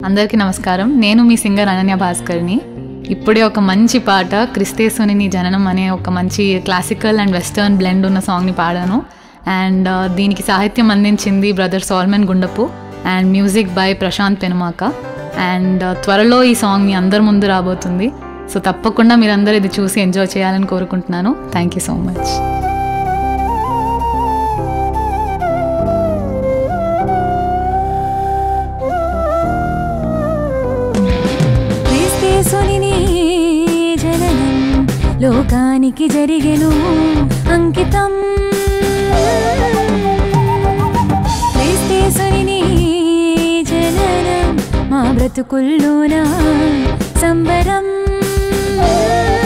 అందరికీ నమస్కారం నేను మీ సింగర్ అనన్య భాస్కర్ని ఇప్పుడే ఒక మంచి పాట క్రిస్తేసుని నీ జననం అనే ఒక మంచి క్లాసికల్ అండ్ వెస్టర్న్ బ్లెండ్ ఉన్న సాంగ్ని పాడాను అండ్ దీనికి సాహిత్యం అందించింది brother Solomon Gundapu and music by Prashanth Penumaka and త్వరలో ఈ సాంగ్ మీ అందరి ముందు రాబోతుంది సో తప్పకుండా మీరందరూ ఇది చూసి ఎంజాయ్ చేయాలని కోరుకుంటున్నాను థ్యాంక్ యూ సో మచ్ క్రీస్తేసుని నీ జననం లోకానికి జరిగెను అంకితం క్రీస్తేసుని నీ జననం మా బ్రతుకుల్లోన సంబరం